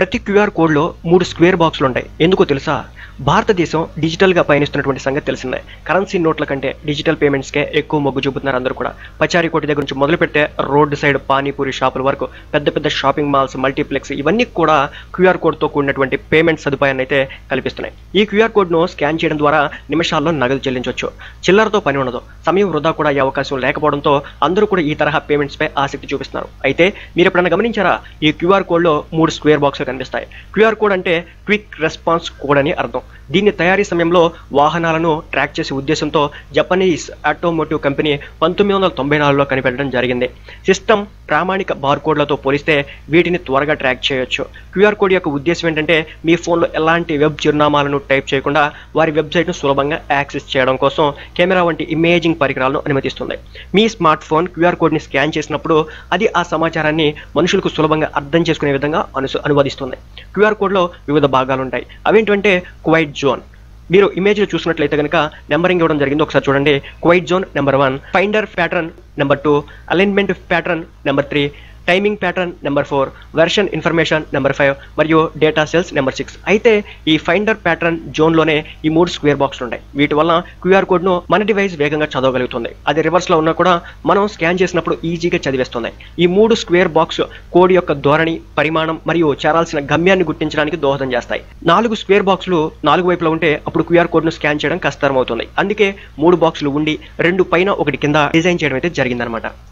ప్రతి క్యూఆర్ కోడ్లో మూడు స్క్వేర్ బాక్సులు ఉంటాయి ఎందుకో తెలుసా భారతదేశం డిజిటల్గా పయనిస్తున్నటువంటి సంగతి తెలిసిందే కరెన్సీ నోట్ల కంటే డిజిటల్ పేమెంట్స్కే ఎక్కువ మొగ్గు చూపుతున్నారు అందరూ కూడా పచారీ కోటి దగ్గర నుంచి మొదలు పెడితే రోడ్ సైడ్ పానీపూరి షాపుల వరకు పెద్ద పెద్ద షాపింగ్ మాల్స్ మల్టీప్లెక్స్ ఇవన్నీ కూడా క్యూఆర్ కోడ్తో కూడినటువంటి పేమెంట్ సదుపాయాన్ని అయితే కల్పిస్తున్నాయి ఈ క్యూఆర్ కోడ్ను స్కాన్ చేయడం ద్వారా నిమిషాల్లో నగదు చెల్లించవచ్చు చిల్లరతో పని ఉండదు సమయం వృధా కూడా అయ్యే అవకాశం లేకపోవడంతో అందరూ కూడా ఈ తరహా పేమెంట్స్ పై ఆసక్తి చూపిస్తున్నారు అయితే మీరు ఎప్పుడైనా గమనించారా ఈ క్యూఆర్ కోడ్లో మూడు స్క్వేర్ బాక్సులు కనిపిస్తాయి క్యూఆర్ కోడ్ అంటే క్విక్ రెస్పాన్స్ కోడ్ అని అర్థం దీన్ని తయారీ సమయంలో వాహనాలను ట్రాక్ చేసే ఉద్దేశంతో జపనీస్ ఆటోమోటివ్ కంపెనీ పంతొమ్మిది వందల తొంభై నాలుగులో కనిపెట్టడం జరిగింది సిస్టమ్ ప్రామాణిక బార్కోడ్లతో పోలిస్తే వీటిని త్వరగా ట్రాక్ చేయొచ్చు క్యూఆర్ కోడ్ యొక్క ఉద్దేశం ఏంటంటే మీ ఫోన్లో ఎలాంటి వెబ్ చిరునామాలను టైప్ చేయకుండా వారి వెబ్సైట్ను సులభంగా యాక్సెస్ చేయడం కోసం కెమెరా వంటి ఇమేజింగ్ పరికరాలను అనుమతిస్తుంది మీ స్మార్ట్ ఫోన్ క్యూఆర్ కోడ్ని స్కాన్ చేసినప్పుడు అది ఆ సమాచారాన్ని మనుషులకు సులభంగా అర్థం చేసుకునే విధంగా అను అనువదిస్తుంది క్యూఆర్ కోడ్లో వివిధ భాగాలు ఉంటాయి అవేంటంటే క్వైట్ జోన్ మీరు ఇమేజ్ చూసినట్లయితే కనుక నెంబరింగ్ ఇవ్వడం జరిగింది ఒకసారి చూడండి quiet zone number one finder pattern number two alignment pattern number three timing pattern number four version information number five మరియు డేటా సెల్స్ నెంబర్ సిక్స్ అయితే ఈ ఫైండర్ ప్యాటర్న్ జోన్లోనే ఈ మూడు స్క్వేర్ బాక్స్లు ఉంటాయి వీటి వల్ల క్యూఆర్ కోడ్ను మన డివైస్ వేగంగా చదవగలుగుతుంది అది రివర్స్లో ఉన్నా కూడా మనం స్కాన్ చేసినప్పుడు ఈజీగా చదివేస్తుంది ఈ మూడు స్క్వేర్ బాక్స్ కోడ్ యొక్క ధోరణి పరిమాణం మరియు చేరాల్సిన గమ్యాన్ని గుర్తించడానికి దోహదం చేస్తాయి నాలుగు స్క్వేర్ బాక్సులు నాలుగు వైపులా ఉంటే అప్పుడు క్యూఆర్ కోడ్ను స్కాన్ చేయడం కష్టతరం అవుతుంది అందుకే మూడు బాక్సులు ఉండి రెండు పైన ఒకటి కింద డిజైన్ చేయడం అయితే జరిగిందనమాట